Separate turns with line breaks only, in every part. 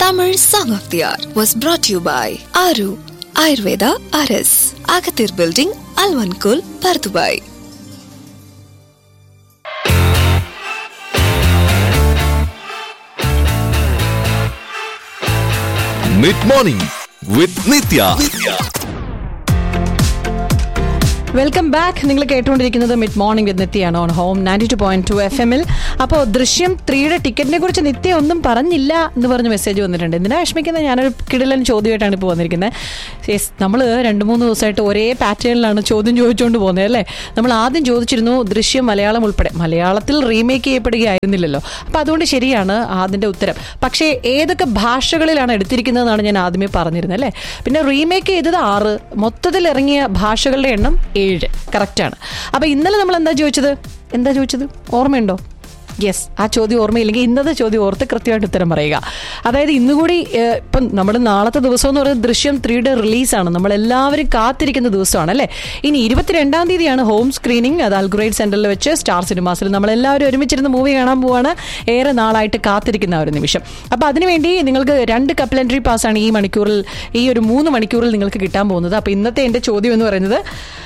Tamil Song of the Hour was brought to you by Aru Ayurveda RS, Agathir Building, Alvankul, Pardubai.
Mid morning with Nithya
welcome back നിങ്ങൾ കേട്ടുകൊണ്ടിരിക്കുന്നത് mid morning with നിത്യയാണ് on home ninety two point two F എമ്മിൽ അപ്പോൾ ദൃശ്യം ത്രീയുടെ ടിക്കറ്റിനെ കുറിച്ച് നിത്യ ഒന്നും പറഞ്ഞില്ല എന്ന് പറഞ്ഞ് മെസ്സേജ് വന്നിട്ടുണ്ട് എന്തിനാ വിഷമിക്കുന്നത് ഞാനൊരു കിടിലൻ ചോദ്യമായിട്ടാണ് ഇപ്പോൾ വന്നിരിക്കുന്നത് യെസ് നമ്മൾ രണ്ട് മൂന്ന് ദിവസമായിട്ട് ഒരേ പാറ്റേണിലാണ് ചോദ്യം ചോദിച്ചുകൊണ്ട് പോകുന്നത് അല്ലേ നമ്മൾ ആദ്യം ചോദിച്ചിരുന്നു ദൃശ്യം മലയാളം ഉൾപ്പെടെ മലയാളത്തിൽ റീമേക്ക് ചെയ്യപ്പെടുകയായിരുന്നില്ലല്ലോ അപ്പോൾ അതുകൊണ്ട് ശരിയാണ് അതിൻ്റെ ഉത്തരം പക്ഷേ ഏതൊക്കെ ഭാഷകളിലാണ് എടുത്തിരിക്കുന്നതെന്നാണ് ഞാൻ ആദ്യമേ പറഞ്ഞിരുന്നത് അല്ലേ പിന്നെ റീമേക്ക് ചെയ്തത് ആറ് മൊത്തത്തിൽ ഇറങ്ങിയ ഭാഷകളുടെ എണ്ണം ഏഴ് കറക്റ്റാണ് അപ്പോൾ ഇന്നലെ നമ്മൾ എന്താ ചോദിച്ചത് എന്താ ചോദിച്ചത് ഓർമ്മയുണ്ടോ യെസ് ആ ചോദ്യം ഓർമ്മയില്ലെങ്കിൽ ഇന്നത്തെ ചോദ്യം ഓർത്ത് കൃത്യമായിട്ട് ഉത്തരം പറയുക അതായത് ഇന്നുകൂടി ഏഹ്, ഇപ്പം നമ്മുടെ നാളത്തെ ദിവസം എന്ന് പറയുന്നത് ദൃശ്യം ത്രീയുടെ റിലീസാണ് നമ്മൾ എല്ലാവരും കാത്തിരിക്കുന്ന ദിവസമാണ് അല്ലേ ഇനി ഇരുപത്തിരണ്ടാം തീയതിയാണ് ഹോം സ്ക്രീനിങ് അത് അൽഗ്രേഡ് സെന്ററിൽ വെച്ച് സ്റ്റാർ സിനിമാസിൽ നമ്മൾ എല്ലാവരും ഒരുമിച്ചിരുന്ന് മൂവി കാണാൻ പോവാണ് ഏറെ നാളായിട്ട് കാത്തിരിക്കുന്ന ആ ഒരു നിമിഷം അപ്പോൾ അതിനുവേണ്ടി നിങ്ങൾക്ക് രണ്ട് കപ്ലൻട്രി പാസ്സാണ് ഈ മണിക്കൂറിൽ ഈ ഒരു മൂന്ന് മണിക്കൂറിൽ നിങ്ങൾക്ക് കിട്ടാൻ പോകുന്നത് അപ്പോൾ ഇന്നത്തെ എൻ്റെ ചോദ്യം എന്ന് പറയുന്നത്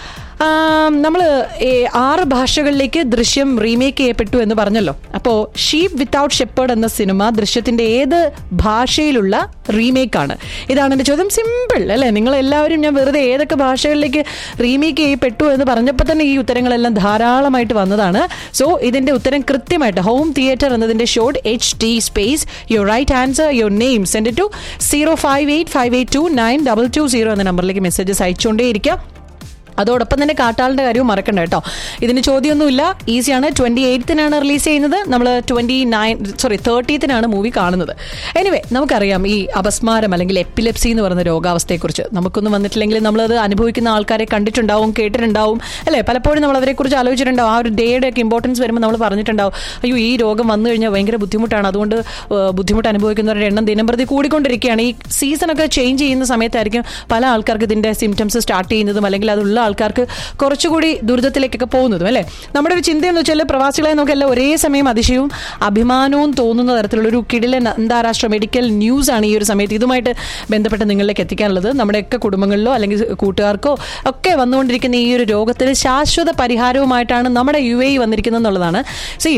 നമ്മൾ ആറ് ഭാഷകളിലേക്ക് ദൃശ്യം റീമേക്ക് ചെയ്യപ്പെട്ടു എന്ന് പറഞ്ഞല്ലോ അപ്പോൾ ഷീപ്പ് വിത്തൗട്ട് ഷെപ്പേർഡ് എന്ന സിനിമ ദൃശ്യത്തിന്റെ ഏത് ഭാഷയിലുള്ള റീമേക്കാണ് ഇതാണ് എൻ്റെ ചോദ്യം സിമ്പിൾ അല്ലേ നിങ്ങൾ എല്ലാവരും ഞാൻ വെറുതെ ഏതൊക്കെ ഭാഷകളിലേക്ക് റീമേക്ക് ചെയ്യപ്പെട്ടു എന്ന് പറഞ്ഞപ്പോൾ തന്നെ ഈ ഉത്തരങ്ങളെല്ലാം ധാരാളമായിട്ട് വന്നതാണ് സോ ഇതിന്റെ ഉത്തരം കൃത്യമായിട്ട് ഹോം തിയേറ്റർ എന്നതിന്റെ short H T space your right answer your name send to zero five eight five eight two nine double two zero എന്ന നമ്പറിലേക്ക് മെസ്സേജസ് അയച്ചുകൊണ്ടേയിരിക്കുക അതോടൊപ്പം തന്നെ കാട്ടാളിന്റെ കാര്യവും മറക്കണ്ട കേട്ടോ ഇതിന് ചോദ്യമൊന്നുമില്ല ഈസിയാണ് ട്വന്റി എയ്ത്തിനാണ് റിലീസ് ചെയ്യുന്നത് നമ്മൾ ട്വന്റി നയൻ സോറി തേർട്ടീത്തിനാണ് മൂവി കാണുന്നത് എനിവേ നമുക്കറിയാം ഈ അപസ്മാരം അല്ലെങ്കിൽ എപ്പിലെപ്സി എന്ന് പറയുന്ന രോഗാവസ്ഥയെക്കുറിച്ച് നമുക്കൊന്നും വന്നിട്ടില്ലെങ്കിൽ നമ്മളത് അനുഭവിക്കുന്ന ആൾക്കാരെ കണ്ടിട്ടുണ്ടാവും കേട്ടിട്ടുണ്ടാവും അല്ലേ പലപ്പോഴും നമ്മൾ അവരെക്കുറിച്ച് ആലോചിച്ചിട്ടുണ്ടാവും ആ ഒരു ഡേയുടെ ഒക്കെ ഇമ്പോർട്ടൻസ് വരുമ്പോൾ നമ്മൾ പറഞ്ഞിട്ടുണ്ടാവും അയ്യോ ഈ രോഗം വന്നു കഴിഞ്ഞാൽ ഭയങ്കര ബുദ്ധിമുട്ടാണ് അതുകൊണ്ട് ഏഹ്, ബുദ്ധിമുട്ട് അനുഭവിക്കുന്നവരുടെ എണ്ണം ദിനം പ്രതി കൂടിക്കൊണ്ടിരിക്കുകയാണ് ഈ സീസണൊക്കെ ചേഞ്ച് ചെയ്യുന്ന സമയത്തായിരിക്കും പല ആൾക്കാർക്ക് ഇതിന്റെ സിംറ്റംസ് സ്റ്റാർട്ട് ചെയ്യുന്നതും അല്ലെങ്കിൽ അതുള്ള ആൾക്കാർക്ക് കുറച്ചുകൂടി ദുരിതത്തിലേക്കൊക്കെ പോകുന്നതും അല്ലേ നമ്മുടെ ഒരു ചിന്ത എന്ന് വെച്ചാൽ പ്രവാസികളെ നമുക്കെല്ലാം ഒരേ സമയം അതിശയവും അഭിമാനവും തോന്നുന്ന തരത്തിലുള്ള ഒരു കിടിലൻ അന്താരാഷ്ട്ര മെഡിക്കൽ ന്യൂസ് ആണ് ഈ ഒരു സമയത്ത് ഇതുമായിട്ട് ബന്ധപ്പെട്ട് നിങ്ങളിലേക്ക് എത്തിക്കാനുള്ളത് നമ്മുടെയൊക്കെ കുടുംബങ്ങളിലോ അല്ലെങ്കിൽ കൂട്ടുകാർക്കോ ഒക്കെ വന്നുകൊണ്ടിരിക്കുന്ന ഈ ഒരു രോഗത്തിന് ശാശ്വത പരിഹാരവുമായിട്ടാണ് നമ്മുടെ യു എ വന്നിരിക്കുന്നത് എന്നുള്ളതാണ് സി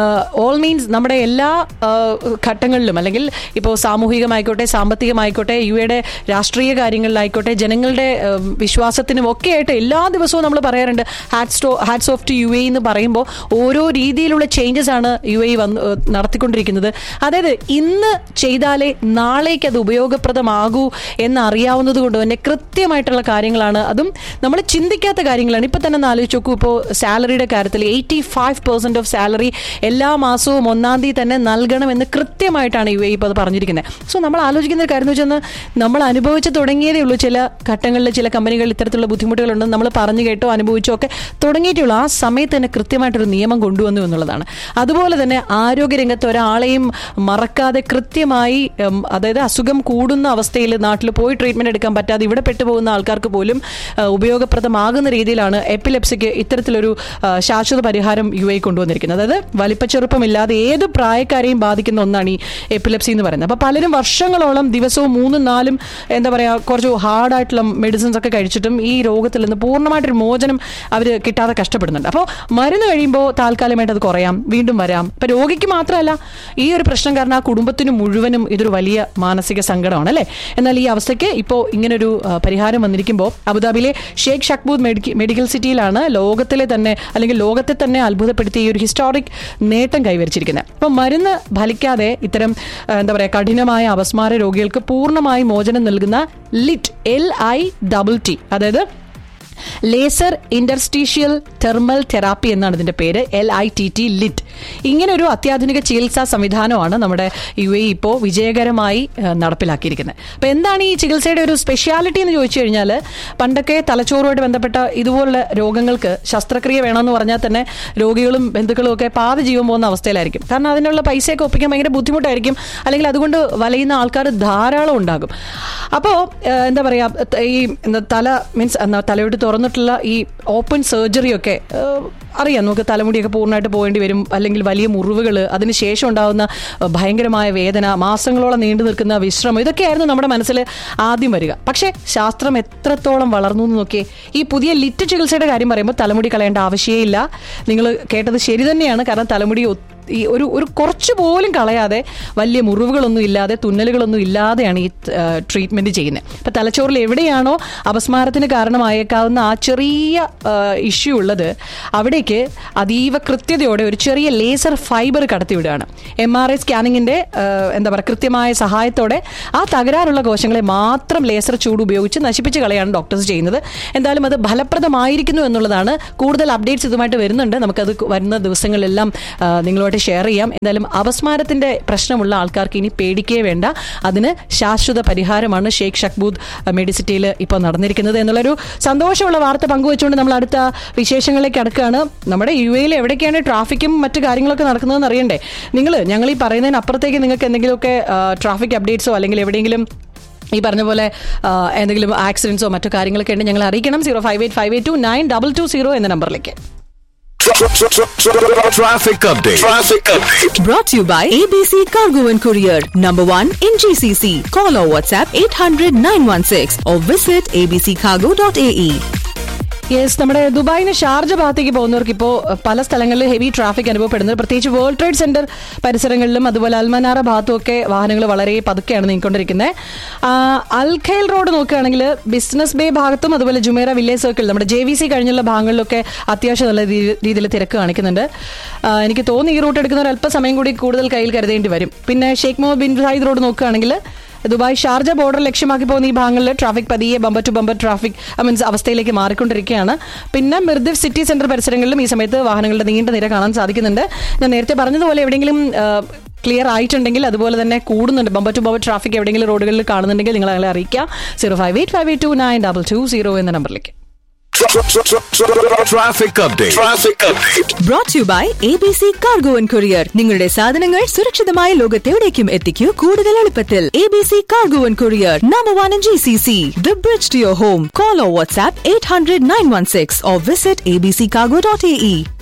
ഓൾ മീൻസ് നമ്മുടെ എല്ലാ ആ, ഘട്ടങ്ങളിലും അല്ലെങ്കിൽ ഇപ്പോൾ സാമൂഹികമായിക്കോട്ടെ സാമ്പത്തികമായിക്കോട്ടെ യു എയുടെ രാഷ്ട്രീയ കാര്യങ്ങളിലായിക്കോട്ടെ ജനങ്ങളുടെ ആ, വിശ്വാസത്തിനും ഒക്കെ ആയിട്ട് എല്ലാ ദിവസവും നമ്മൾ പറയാറുണ്ട് ഹാറ്റ് സ്റ്റോ ഹാറ്റ്സ് ഓഫ് ടു യു എ എന്ന് പറയുമ്പോൾ ഓരോ രീതിയിലുള്ള ചേഞ്ചസ് ആണ് യു എ വന്ന് ആ, നടത്തിക്കൊണ്ടിരിക്കുന്നത് അതായത് ഇന്ന് ചെയ്താലേ നാളേക്ക് അത് ഉപയോഗപ്രദമാകൂ എന്നറിയാവുന്നത് കൊണ്ട് തന്നെ കൃത്യമായിട്ടുള്ള കാര്യങ്ങളാണ് അതും നമ്മൾ ചിന്തിക്കാത്ത കാര്യങ്ങളാണ് ഇപ്പൊ തന്നെ ഒന്ന് ആലോചിച്ച് നോക്കൂ ഇപ്പോൾ സാലറിയുടെ കാര്യത്തിൽ eighty five percent of salary എല്ലാ മാസവും ഒന്നാം തീയതി തന്നെ നൽകണമെന്ന് കൃത്യമായിട്ടാണ് യു എ ഇപ്പോൾ അത് പറഞ്ഞിരിക്കുന്നത് സോ നമ്മൾ ആലോചിക്കുന്ന ഒരു കാര്യം എന്ന് വെച്ചാൽ നമ്മൾ അനുഭവിച്ച് തുടങ്ങിയതേ ഉള്ളൂ ചില ഘട്ടങ്ങളിൽ ചില കമ്പനികളിൽ ഇത്തരത്തിലുള്ള ബുദ്ധിമുട്ടുകളുണ്ടെന്ന് നമ്മൾ പറഞ്ഞു കേട്ടോ അനുഭവിച്ചോ ഒക്കെ തുടങ്ങിയിട്ടുള്ളൂ ആ സമയത്ത് തന്നെ കൃത്യമായിട്ടൊരു നിയമം കൊണ്ടുവന്നു എന്നുള്ളതാണ് അതുപോലെ തന്നെ ആരോഗ്യരംഗത്ത് ഒരാളെയും മറക്കാതെ കൃത്യമായി ഉം, അതായത് അസുഖം കൂടുന്ന അവസ്ഥയിൽ നാട്ടിൽ പോയി ട്രീറ്റ്മെന്റ് എടുക്കാൻ പറ്റാതെ ഇവിടെ പെട്ടുപോകുന്ന ആൾക്കാർക്ക് പോലും ആ, ഉപയോഗപ്രദമാകുന്ന രീതിയിലാണ് എപ്പിലെപ്സിക്ക് ഇത്തരത്തിലൊരു ആ, ശാശ്വത പരിഹാരം യു എ കൊണ്ടുവന്നിരിക്കുന്നത് അതായത് വലിപ്പച്ചെറുപ്പമില്ലാതെ ഏത് പ്രായക്കാരെയും ബാധിക്കുന്ന ഒന്നാണ് ഈ എപ്പിലെപ്സി എന്ന് പറയുന്നത് അപ്പോൾ പലരും വർഷങ്ങളോളം ദിവസവും മൂന്നും നാലും എന്താ പറയുക കുറച്ച് ഹാർഡായിട്ടുള്ള മെഡിസിൻസ് ഒക്കെ കഴിച്ചിട്ടും ഈ രോഗത്തിൽ നിന്ന് പൂർണ്ണമായിട്ടൊരു മോചനം അവർ കിട്ടാതെ കഷ്ടപ്പെടുന്നുണ്ട് അപ്പോൾ മരുന്ന് കഴിയുമ്പോൾ താൽക്കാലികമായിട്ട് അത് കുറയാം വീണ്ടും വരാം ഇപ്പം രോഗിക്ക് മാത്രമല്ല ഈ ഒരു പ്രശ്നം കാരണം ആ കുടുംബത്തിന് മുഴുവനും ഇതൊരു വലിയ മാനസിക സങ്കടമാണ് അല്ലേ എന്നാൽ ഈ അവസ്ഥയ്ക്ക് ഇപ്പോൾ ഇങ്ങനൊരു ആ, പരിഹാരം വന്നിരിക്കുമ്പോൾ അബുദാബിയിലെ ഷേഖ് ഷക്ബൂദ് മെഡിക്ക- മെഡിക്കൽ സിറ്റിയിലാണ് ലോകത്തിലെ തന്നെ അല്ലെങ്കിൽ ലോകത്തെ തന്നെ അത്ഭുതപ്പെടുത്തിയ ഈ ഒരു ഹിസ്റ്റോറിക് നേട്ടം കൈവരിച്ചിരിക്കുന്നത് അപ്പം മരുന്ന് ഫലിക്കാതെ ഇത്തരം ആ, എന്താ പറയുക കഠിനമായ അപസ്മാര രോഗികൾക്ക് പൂർണ്ണമായി മോചനം നൽകുന്ന LITT L I double T അതായത് ലേസർ ഇന്റർസ്റ്റീഷ്യൽ തെർമൽ തെറാപ്പി എന്നാണ് ഇതിന്റെ പേര് L I T T LITT ഇങ്ങനെ ഒരു അത്യാധുനിക ചികിത്സാ സംവിധാനമാണ് നമ്മുടെ യു എ ഇപ്പോൾ വിജയകരമായി ഏഹ്, നടപ്പിലാക്കിയിരിക്കുന്നത് അപ്പോൾ എന്താണ് ഈ ചികിത്സയുടെ ഒരു സ്പെഷ്യാലിറ്റി എന്ന് ചോദിച്ചു കഴിഞ്ഞാൽ പണ്ടൊക്കെ തലച്ചോറുമായിട്ട് ബന്ധപ്പെട്ട ഇതുപോലുള്ള രോഗങ്ങൾക്ക് ശസ്ത്രക്രിയ വേണമെന്ന് പറഞ്ഞാൽ തന്നെ രോഗികളും ബന്ധുക്കളും ഒക്കെ പാത ജീവൻ പോകുന്ന അവസ്ഥയിലായിരിക്കും കാരണം അതിനുള്ള പൈസയൊക്കെ ഒപ്പിക്കാൻ ഭയങ്കര ബുദ്ധിമുട്ടായിരിക്കും അല്ലെങ്കിൽ അതുകൊണ്ട് വലയുന്ന ആൾക്കാർ ധാരാളം ഉണ്ടാകും അപ്പോൾ എന്താ പറയുക ഈ എന്താ തല മീൻസ് തലയോട്ട് തുറന്ന് തുറന്നിട്ടുള്ള ഈ ഓപ്പൺ സർജറി ഒക്കെ ഏഹ്, അറിയാം നമുക്ക് തലമുടിയൊക്കെ പൂർണ്ണമായിട്ട് പോകേണ്ടി വരും അല്ലെങ്കിൽ വലിയ മുറിവുകൾ അതിനുശേഷം ഉണ്ടാകുന്ന ഏഹ്, ഭയങ്കരമായ വേദന മാസങ്ങളോളം നീണ്ടു നിൽക്കുന്ന വിശ്രമം ഇതൊക്കെയായിരുന്നു നമ്മുടെ മനസ്സിൽ ആദ്യം വരിക പക്ഷേ ശാസ്ത്രം എത്രത്തോളം വളർന്നു എന്ന് നോക്കിയേ ഈ പുതിയ ലിറ്റ് ചികിത്സയുടെ കാര്യം പറയുമ്പോൾ തലമുടി കളയേണ്ട ആവശ്യമേ ഇല്ല നിങ്ങൾ കേട്ടത് ശരി തന്നെയാണ് കാരണം തലമുടി ഒ- ഈ ഒരു ഒരു കുറച്ച് പോലും കളയാതെ വലിയ മുറിവുകളൊന്നും ഇല്ലാതെ തുന്നലുകളൊന്നും ഇല്ലാതെയാണ് ഈ ട്രീറ്റ്മെന്റ് ചെയ്യുന്നത് ഇപ്പൊ തലച്ചോറിൽ എവിടെയാണോ അപസ്മാരത്തിന് കാരണമായേക്കാവുന്ന ആ ചെറിയ ഇഷ്യൂ ഉള്ളത് അവിടേക്ക് അതീവ കൃത്യതയോടെ ഒരു ചെറിയ ലേസർ ഫൈബർ കടത്തിവിടുകയാണ് എം ആർ ഐ സ്കാനിങ്ങിന്റെ എന്താ പറയുക കൃത്യമായ സഹായത്തോടെ ആ തകരാറുള്ള കോശങ്ങളെ മാത്രം ലേസർ ചൂട് ഉപയോഗിച്ച് നശിപ്പിച്ച് കളയാണ് ഡോക്ടേഴ്സ് ചെയ്യുന്നത് എന്തായാലും അത് ഫലപ്രദമായിരിക്കുന്നു എന്നുള്ളതാണ് കൂടുതൽ അപ്ഡേറ്റ്സ് ഇതുമായിട്ട് വരുന്നുണ്ട് നമുക്കത് വരുന്ന ദിവസങ്ങളിലെല്ലാം ആ, നിങ്ങളുമായിട്ട് ഷെയർ ചെയ്യാം എന്തായാലും അപസ്മാരത്തിന്റെ പ്രശ്നമുള്ള ആൾക്കാർക്ക് ഇനി പേടിക്കേ വേണ്ട അതിന് ശാശ്വത പരിഹാരമാണ് ഷെയ്ഖ് ഷക്ബൂദ് മെഡിസിറ്റിയിൽ ഇപ്പോൾ നടന്നിരിക്കുന്നത് എന്നുള്ളൊരു സന്തോഷമുള്ള വാർത്ത പങ്കുവെച്ചുകൊണ്ട് നമ്മൾ അടുത്ത വിശേഷങ്ങളിലേക്ക് അടുക്കുകയാണ് നമ്മുടെ യു എയിൽ എവിടേക്കാണ് ട്രാഫിക്കും മറ്റു കാര്യങ്ങളൊക്കെ നടക്കുന്നതെന്ന് അറിയണ്ടേ നിങ്ങൾ ഞങ്ങൾ ഈ പറയുന്നതിനപ്പുറത്തേക്ക് നിങ്ങൾക്ക് എന്തെങ്കിലുമൊക്കെ ട്രാഫിക് അപ്ഡേറ്റ്സോ അല്ലെങ്കിൽ എവിടെയെങ്കിലും ഈ പറഞ്ഞ പോലെ ആ, എന്തെങ്കിലും ആക്സിഡൻസോ മറ്റു കാര്യങ്ങളൊക്കെ ഉണ്ട് ഞങ്ങൾ അറിയിക്കണം zero five eight five eight two nine double two zero എന്ന നമ്പറിലേക്ക്
Traffic update. Traffic update.
Brought to you by ABC Cargo and Courier, number one in GCC. Call or WhatsApp 800 916 or visit abccargo.ae.
Yes നമ്മുടെ ദുബായിന് Sharjah ഭാഗത്തേക്ക് പോകുന്നവർക്ക് ഇപ്പോൾ പല സ്ഥലങ്ങളിൽ heavy traffic അനുഭവപ്പെടുന്നത് പ്രത്യേകിച്ച് വേൾഡ് ട്രേഡ് സെന്റർ പരിസരങ്ങളിലും അതുപോലെ അൽമനാറ ഭാഗത്തും ഒക്കെ വാഹനങ്ങൾ വളരെ പതുക്കെയാണ് നീങ്ങിക്കൊണ്ടിരിക്കുന്നത് അൽഖൈൽ റോഡ് നോക്കുകയാണെങ്കിൽ ബിസിനസ് ബേ ഭാഗത്തും അതുപോലെ ജുമേറ വില്ലേജ് സർക്കിൾ നമ്മുടെ ജെ വി സി കഴിഞ്ഞുള്ള ഭാഗങ്ങളിലൊക്കെ അത്യാവശ്യം നല്ല രീതി- രീതിയിൽ തിരക്ക് കാണിക്കുന്നുണ്ട് ആ, എനിക്ക് തോന്നുന്നു ഈ റൂട്ട് എടുക്കുന്നവർ അല്പസമയം കൂടി കൂടുതൽ കയ്യിൽ കരുതേണ്ടി വരും പിന്നെ Sheikh Mohammed bin Zayed road നോക്കുകയാണെങ്കിൽ ദുബായ് ഷാർജ ബോർഡർ ലക്ഷ്യമാക്കി പോകുന്ന ഈ ഭാഗങ്ങളിൽ ട്രാഫിക് പതിയെ bumper to bumper traffic means അവസ്ഥയിലേക്ക് മാറിക്കൊണ്ടിരിക്കുകയാണ് പിന്നെ മിർദിഫ് സിറ്റി സെന്റർ പരിസരങ്ങളിലും ഈ സമയത്ത് വാഹനങ്ങളുടെ നീണ്ട നിര കാണാൻ സാധിക്കുന്നുണ്ട് ഞാൻ നേരത്തെ പറഞ്ഞതുപോലെ എവിടെയെങ്കിലും ക്ലിയർ ആയിട്ടുണ്ടെങ്കിൽ അതുപോലെ തന്നെ കൂടുന്നുണ്ട് ബമ്പർ ടു ബമ്പർ ട്രാഫിക് എവിടെയെങ്കിലും റോഡുകളിൽ കാണുന്നുണ്ടെങ്കിൽ നിങ്ങൾ ഞങ്ങളെ അറിയിക്കാം zero five eight five eight two nine double two zero എന്ന നമ്പറിലേക്ക്
Traffic update. Traffic update.
Brought to you by ABC Cargo and Courier. നിങ്ങളുടെ സാധനങ്ങൾ സുരക്ഷിതമായ ലോകത്തെവിടേക്കും എത്തിക്കൂ കൂടുതൽ എളുപ്പത്തിൽ ABC Cargo and Courier, number one in GCC. The bridge to your home. Call or WhatsApp 800 916 or visit abccargo.ae.